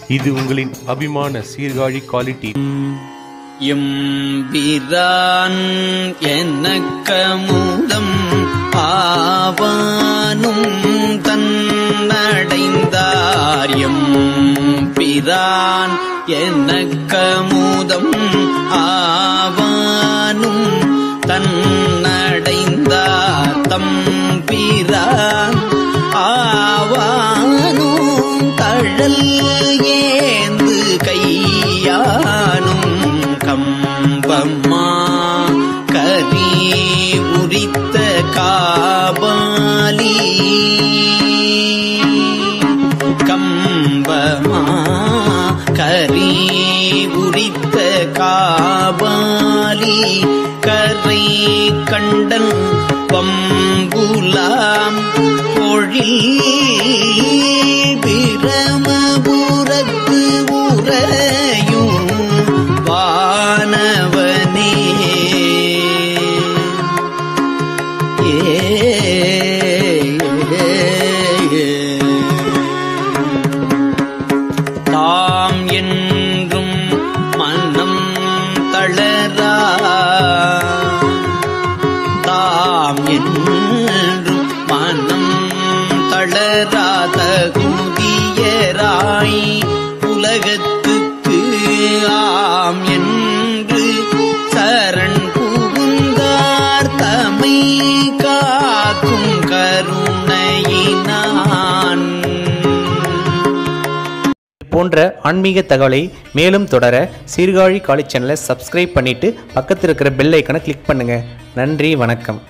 இது உங்களின் அபிமான சீர்காழி குவாலிட்டி எம்பிரான் எனக்கமுதம் ஆவானும் தன்னடைந்தார் எம்பிரான் எனக்கமுதம் ஆவானும் தன்னடைந்தார் தம்பிரான் ஆவானும் தழல் ஏந்து கையானும் கம்பம்மா கரி உரித்த காபாலி கம்பமா கரி உரித்த காபாலி கரை கண்டன் பம்புலாம் பொழில் பிரமபுரத்து உறையும் வானவனே தாம் என்றும் மனம் தளரா தாம் என்றும் மனம் தளராத குதியராய் உலகத்துக்கு ஆம் என்று சரண் புகுந்தார் தமை காக்கும் கருணையினான் போன்ற ஆன்மீக தகவலை மேலும் தொடர சீர்காழி காலேஜ் சேனலை சப்ஸ்கிரைப் பண்ணிட்டு பக்கத்தில் இருக்கிற பெல் ஐக்கனை கிளிக் பண்ணுங்க நன்றி வணக்கம்